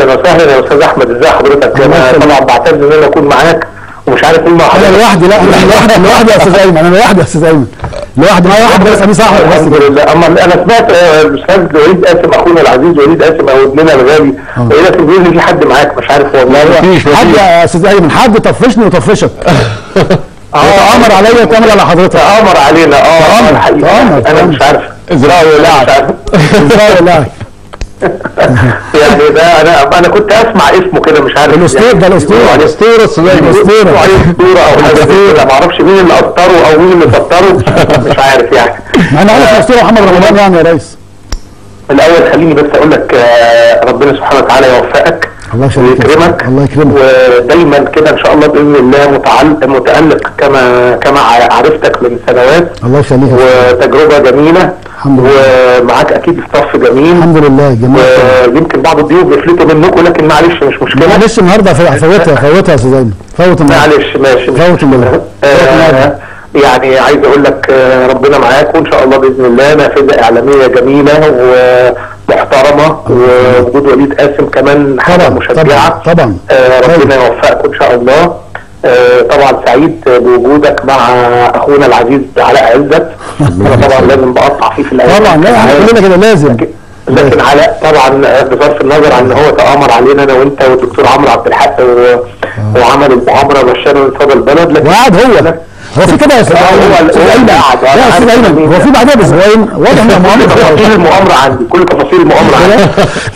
اهلا وسهلا يا استاذ احمد ازي حضرتك الله انا يسلمك. طبعا بعتز ان انا اكون معاك ومش عارف مين مع انا حضرتك لوحدي لا انا لوحدي لوحدي يا استاذ ايمن انا لوحدي يا استاذ ايمن لوحدي معايا واحد بس امين صاحب بس الحمد لله اما انا سمعت آه، الاستاذ وليد قاسم اخونا العزيز وليد قاسم او ابننا الغالي ويقول لك بيقول لي في حد معاك مش عارف والله مفيش حد مفيش يا استاذ ايمن حد طفشني وطفشك وتامر عليا وتامر على حضرتك تآمر علينا اه تآمر، آه، الحقيقة. تآمر، انا تآمر. مش عارف ازرعوا مش ولعب عارف ازاي والله يعني ده انا انا كنت اسمع اسمه كده مش عارف الأسطورة، ده الأسطورة. بيقولوا عليه اسطوره سليمان الأسطورة. بيقولوا عليه اسطوره او حاجه زي كده ما اعرفش مين اللي اثره او مين اللي فطره مش عارف يعني مع ان عارف الاسطوره محمد رمضان يعني يا ريس الاول خليني بس اقول لك آه، ربنا سبحانه وتعالى يوفقك الله يخليك يا ويكرمك سيدي. الله يكرمك. ودايما كده ان شاء الله باذن الله متعل- متالق كما كما ع- عرفتك من سنوات الله يخليك يا سيدي. وتجربه جميله الحمد لله. ومعاك اكيد ستاف جميل الحمد لله جميل ويمكن بعض الضيوف بيفلتوا منكم لكن معلش مش مشكله معلش النهارده فوتها فوتها يا استاذ ايمن فوت النهارده معلش ماشي مش فوت مشكلة. الموضوع. آه يعني عايز اقول لك آه ربنا معاك وان شاء الله باذن الله نافذه اعلاميه جميله ومحترمه ووجود وليد قاسم كمان حاجه طبعا مشجعه طبعا طبعا آه ربنا يوفقكم ان شاء الله آه طبعا سعيد بوجودك مع اخونا العزيز علاء عزت انا طبعا لازم بقطع فيه في الاول طبعا لا احنا كلنا كده لازم لكن علاء طبعا آه، بصرف النظر عن ان هو تامر علينا انا وانت والدكتور عمرو عبد الحق و... وعمل المؤامره بشرنا لصدى البلد لكن وقعد هو هو في كده يا استاذ آه، هو- ايمن هو استاذ اللي ايمن قعد. لا يا استاذ أنا ايمن عارف هو في بعدها باسبوعين واضح ان كل المؤامره تفاصيل المؤامره عندي كل تفاصيل المؤامره عندي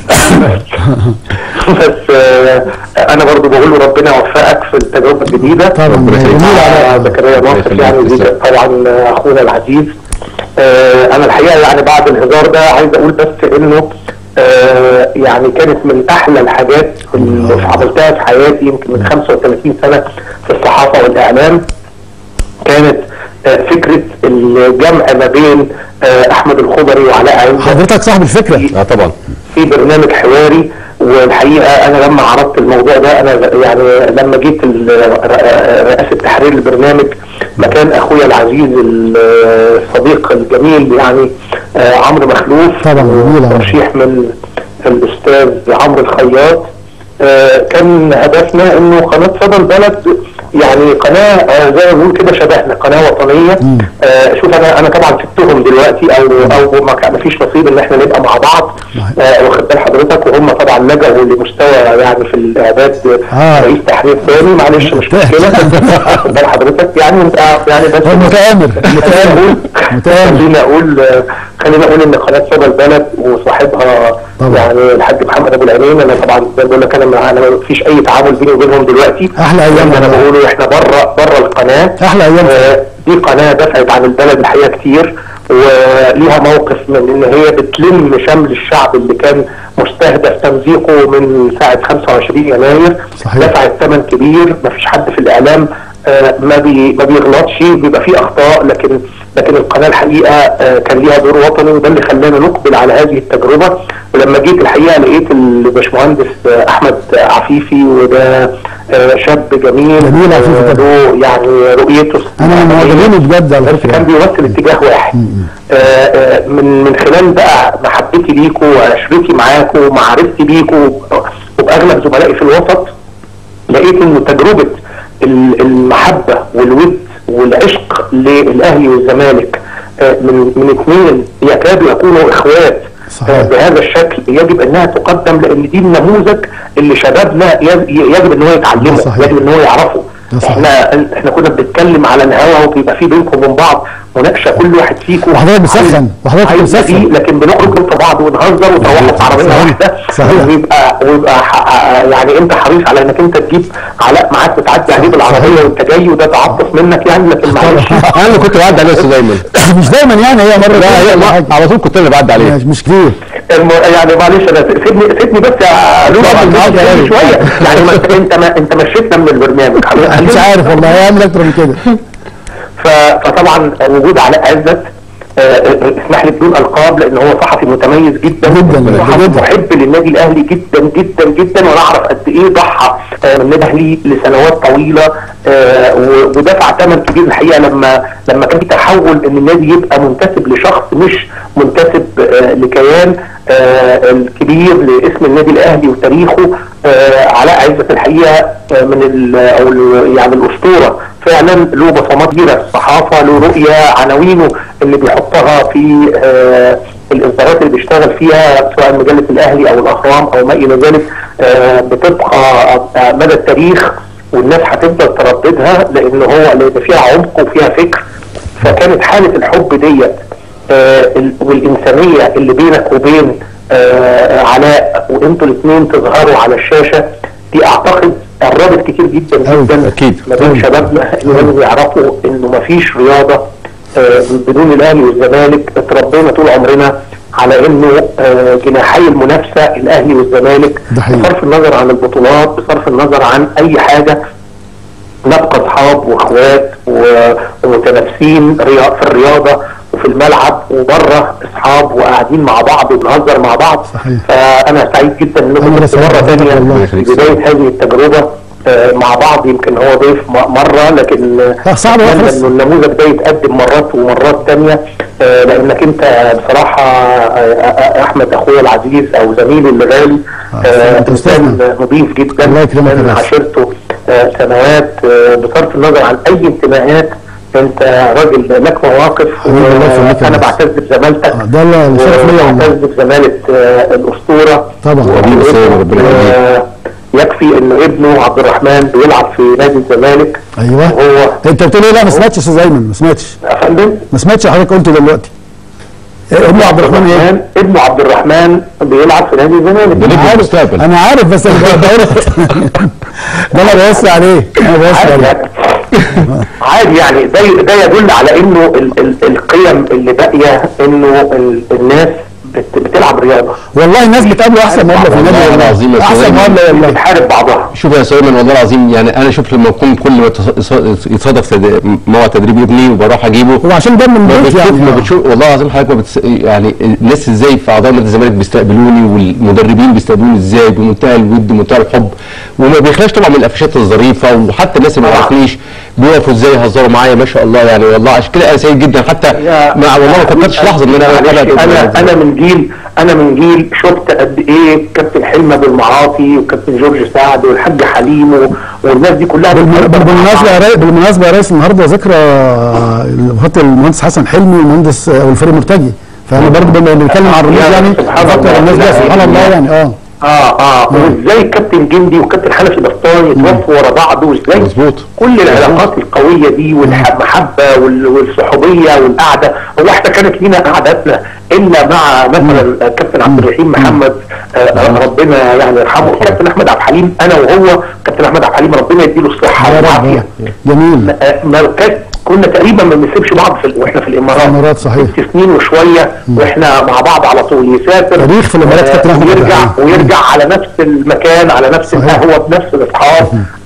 بس آه، انا برضو بقول له ربنا يوفقك في التجربه الجديده طبعا جميل آه، على زكريا ناصر يخليك، يعني تسلم. زي طبعا آه، اخونا العزيز آه، انا الحقيقه يعني بعد الهزار ده عايز اقول بس انه آه، يعني كانت من احلى الحاجات اللي عملتها في حياتي يمكن من 35 سنه في الصحافه والاعلام كانت آه، فكره الجمع ما بين آه، احمد الخضري وعلاء عزت حضرتك صاحب الفكره اه طبعا في برنامج حواري والحقيقه انا لما عرضت الموضوع ده انا يعني لما جيت ال- رئاسه تحرير البرنامج مكان اخويا العزيز الصديق الجميل يعني آه، عمرو مخلوف طبعا، جميل عمرو. ترشيح من الاستاذ عمرو الخياط آه، كان هدفنا انه قناه صدى البلد يعني قناه آه، زي ما بنقول كده شبهنا قناه وطنيه آه، شوف انا انا طبعا سبتهم دلوقتي او او ما كان- ما فيش نصيب ان احنا نبقى مع بعض آه، واخد بال حضرتك وهم طبعا لجأوا لمستوى يعني في الاعداد آه. رئيس تحرير ثاني معلش مش مشكله واخد بال حضرتك يعني انت يعني بس هو متآمر متآمر متآمر خليني اقول خليني اقول ان قناه صدى البلد وصاحبها طبعا. يعني الحاج محمد ابو العينين انا طبعا زي ما بقول لك انا مع- انا ما فيش اي تعامل بيني وبينهم دلوقتي أحلى أيام انا والله. بقوله احنا بره بره القناه احلى ايام آه، دي قناه دفعت عن البلد الحقيقه كتير وليها موقف من ان هي بتلم شمل الشعب اللي كان مستهدف تمزيقه من ساعه 25 يناير صحيح. دفعت ثمن كبير ما فيش حد في الاعلام آه، ما بي ما بيغلطش بيبقى فيه اخطاء لكن لكن القناه الحقيقه آه، كان ليها دور وطني وده اللي خلانا نقبل على هذه التجربه ولما جيت الحقيقه لقيت الباشمهندس آه، احمد عفيفي وده آه، شاب جميل جميل عفيفي آه، طبعا. له يعني رؤيته انا من معجبينه بجد على بس كان فكره بيمثل اتجاه واحد آه، آه، من من خلال بقى محبتي ليكوا وعشرتي معاكوا ومعرفتي بيكوا وباغلب زملائي في الوسط لقيت انه تجربه ال- المحبه والود والعشق للاهلي والزمالك آه، من من اثنين يكادوا يكونوا اخوات صحيح. آه، بهذا الشكل يجب انها تقدم لان دي النموذج اللي شبابنا يج- يجب ان هو يتعلمه ده صحيح. يجب ان هو يعرفه ده صحيح. احنا احنا كنا بنتكلم على الهوا وبيبقى في بينكم وبين بعض مناقشه كل واحد فيكم وحضرتك بتسخن، عايز- وحضرتك عايز بتسخن. دي، لكن بنخرج ضد بعض ونهزر وتروحوا في عربيه صحيح. واحده صحيح. ويبقى ويبقى ح- يعني انت حريص على انك انت تجيب علاء معاك بتعدي عليه بالعربيه وانت جاي وده تعاطف منك يعني لكن معلش انا اللي كنت بعدي عليه يا استاذ ايمن مش دايما يعني هي مره لا هي كده ولا حاجة. على طول كنت انا اللي بعدي عليه مش- مش كتير الم... يعني معلش انا سيبني سيبني بس يا لولو طبعاً، سيبني معاك يا غالي. شويه يعني ما انت ما انت مشيتنا من البرنامج مش عارف والله هيعمل اكتر من كده ف- فطبعا وجود علاء عزت آه، آه، اسمح لي بدون القاب لان هو صحفي متميز جدا جداً، صحفي جداً. محب للنادي الاهلي جدا جدا جدا وانا اعرف قد ايه ضحى آه، من النادي الاهلي لسنوات طويله آه، و- ودفع ثمن كبير الحقيقه لما لما كان في تحول ان النادي يبقى منتسب لشخص مش منتسب آه، لكيان آه، الكبير لاسم النادي الاهلي وتاريخه آه، علاء عزت الحقيقه آه، من ال او ال- يعني الاسطوره فعلا له بصمات كبيره في الصحافه له رؤيه عناوينه اللي بيحطها في آه، الاصدارات اللي بيشتغل فيها سواء مجله الاهلي او الاهرام او ما الى ذلك آه، بتبقى آه، مدى التاريخ والناس هتفضل ترددها لان هو لان فيها عمق وفيها فكر فكانت حاله الحب ديت آه، ال- والانسانيه اللي بينك وبين آه، علاء وانتوا الاثنين تظهروا على الشاشه دي اعتقد قربت كتير جدا أوي، جدا أكيد. ما بين شبابنا اللي لازم يعرفوا انه ما فيش رياضه آه، بدون الاهلي والزمالك اتربينا طول عمرنا على انه آه، جناحي المنافسه الاهلي والزمالك ده حقيقي. بصرف النظر عن البطولات بصرف النظر عن اي حاجه نبقى اصحاب واخوات و- ومتنافسين ريا- في الرياضه وفي الملعب وبره اصحاب وقاعدين مع بعض وبنهزر مع بعض صحيح. فانا سعيد جدا انكم أنا كنتوا سعيد مره بحضرتك ثانيه والله. في بدايه هذه التجربه آه، مع بعض يمكن هو ضيف م- مره لكن آه، لا، صعب أتمنى خالص. انه النموذج ده يتقدم مرات ومرات ثانيه لانك انت بصراحه آه، آه، احمد اخويا العزيز او زميلي اللي غالي آه، أنت أستاذنا. انسان نظيف جدا الله يكرمك يا إنسان باشا. عاشرته آه، سنوات آه، بصرف النظر عن اي انتماءات انت راجل لك مواقف حبيبي، الله يخليك يا انا باشا. بعتز بزمالتك آه، ده اللي- الشرف ليا والله. وبعتز بزمالة آه، الاسطوره طبعا. حبيبي سيد، ربنا يخليك. آه، يكفي انه ابنه عبد الرحمن بيلعب في نادي الزمالك ايوه وهو انت بتقول ايه لا ما سمعتش يا استاذ ايمن ما سمعتش يا فندم ما سمعتش حضرتك قلته دلوقتي إيه، ابن عبد الرحمن ايه؟ ابنه عبد الرحمن بيلعب في نادي الزمالك ده نجم عارف المستقبل. انا عارف بس انا بقول ده انا بوصي عليه انا بوصي عادي عليه يعني. عادي يعني ده ده يدل على انه ال ال القيم اللي باقيه انه ال الناس بت بتلعب رياضه والله الناس بتقابله احسن مقابله في والله النادي والله العظيم يا احسن سلام. مقابله والله بتحارب بعضها شوف يا سليمان والله العظيم يعني انا شوف لما اكون كل ما يتص- يتصادف تد- موعد تدريب ابني وبروح اجيبه هو عشان ده من ما البيت بتشوف يعني ما آه. بتشوف والله العظيم حضرتك ما بتس... يعني الناس ازاي في اعضاء نادي الزمالك بيستقبلوني والمدربين بيستقبلوني ازاي بمنتهى الود ومنتهى الحب وما بيخلاش طبعا من القفشات الظريفه وحتى الناس اللي ما طبعا. يعرفنيش بيقفوا ازاي يهزروا معايا ما شاء الله يعني والله عشان كده انا سعيد جدا حتى يا- مع والله ما فكرتش لحظه ان انا معلش، أتابع انا انا من جيل انا من جيل شفت قد ايه كابتن حلمي ابو المعاطي وكابتن جورج سعد والحاج حليم و- والناس دي كلها بالم- بتهزر مع بالمناسبه يا بعض. ريس بالمناسبه يا ريس النهارده ذكرى وفاه المهندس حسن حلمي والمهندس ابو الفريق مرتجي فانا برضه بما بنتكلم عن الرموز يا يعني سبحان بفكر الله. الناس لا، دي سبحان لا، الله لا. يعني اه اه اه وازاي كابتن جندي وكابتن حنفي بسطاني يتوفوا ورا بعض وازاي مظبوط. كل العلاقات القويه دي والمحبه وال- والصحوبيه والقعده هو احنا كانت لينا قعداتنا الا مع مثلا كابتن عبد الرحيم محمد آه ربنا يعني يرحمه كابتن احمد عبد الحليم انا وهو كابتن احمد عبد الحليم ربنا يديله الصحه يا والعافيه رب جميل آه، ما كان- كنا تقريبا ما بنسيبش بعض في ال- واحنا في الامارات الإمارات، صحيح. ست سنين وشويه واحنا مع بعض على طول يسافر تاريخ في الإمارات آه، كابتن أحمد ويرجع عبد الحليم. ويرجع على نفس المكان على نفس صحيح. القهوه بنفس الاصحاب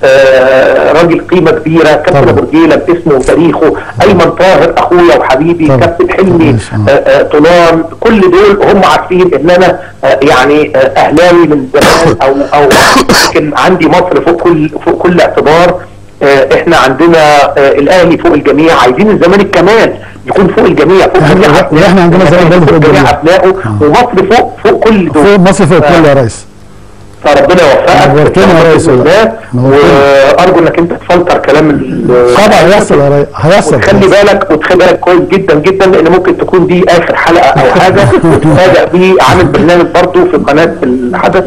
آه راجل قيمه كبيره كابتن طبعا. ابو رجيله باسمه وتاريخه ايمن طاهر اخويا وحبيبي طبعا. كابتن حلمي ماشي، آه آه طولان كل دول هم عارفين ان انا آه يعني آه اهلاوي من زمان او او لكن عندي مصر فوق كل فوق كل اعتبار آه، احنا عندنا آه، الاهلي فوق الجميع عايزين الزمالك كمان يكون فوق الجميع فوق إحنا- جميع أبنائه. وإحنا عندنا الزمالك برضه فوق جميع الجميع. ابنائه ومصر فوق فوق كل دول فوق مصر فوق الكل يا ريس فربنا يوفقك نورتنا يا ريس بإذن الله. نورتنا. وارجو انك انت تفلتر كلام ال- طبعا هيحصل يا ريس هيحصل وتخلي بالك وتخلي بالك كويس جدا جدا لان ممكن تكون دي اخر حلقه او حاجه وتفاجئ بيه عامل برنامج برضه في قناه الحدث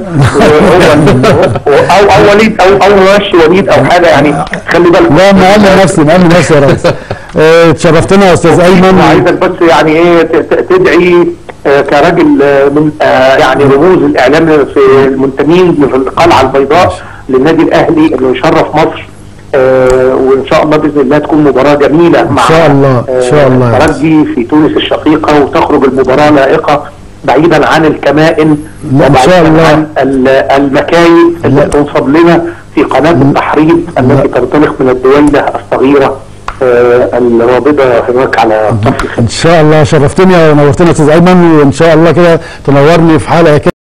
وهو او او وليد او او ماشي وليد او حاجه يعني خلي بالك لا مأمن نفسي مأمن نفسي يا ريس آه، اتشرفتنا يا استاذ ايمن وعايزك بس يعني ايه ت- ت- تدعي آه، كراجل آه، من آه، يعني رموز الاعلام في المنتمين في القلعه البيضاء للنادي الاهلي انه يشرف مصر آه، وان شاء الله باذن الله تكون مباراه جميله مع شاء الله، إن شاء الله يا الترجي في تونس الشقيقه وتخرج المباراه لائقه بعيدا عن الكمائن لا، إن شاء وبعيداً الله. عن ال- المكايد لا. اللي توصل لنا في قناه التحريض التي تنطلق من الدويله الصغيره آه، الرابضه هناك على الطرف الخلفي ان شاء الله شرفتني ونورتنا يا استاذ ايمن وان شاء الله كده تنورني في حلقه كده